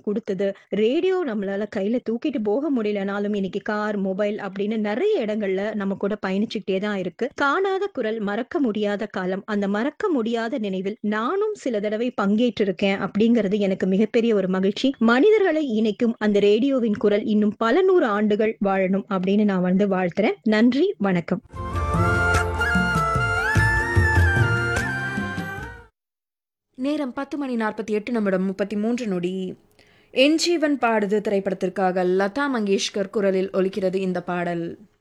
குடுத்தது. ரேடியோ நம்மளால கையில தூக்கிட்டு போக முடியலனாலும் இன்னைக்கு கார், மொபைல் அப்படின்னு நெறைய இடங்கள்ல நம்ம கூட பயணிச்சுக்கிட்டே தான் இருக்கு. காணாத குரல் மறக்க முடியாத காலம். அந்த மறக்க முடியாத நினைவில் நானும் சில தடவை பங்கேற்றிருக்கேன் அப்படிங்கிறது எனக்கு மிகப்பெரிய ஒரு மகிழ்ச்சி. மனிதர்களை இணைக்கும் அந்த ரேடியோவின் குரல் இன்னும் பல நூறு ஆண்டுகள் வாழணும் அப்படின்னு நான் வந்து வாழ்த்துறேன். நன்றி, வணக்கம். நேரம் 10 மணி 48 நிமிடம் 33 நொடி. என் ஜீவன் பாடுது திரைப்படத்திற்காக லதா மங்கேஷ்கர் குரலில் ஒலிக்கிறது இந்த பாடல்.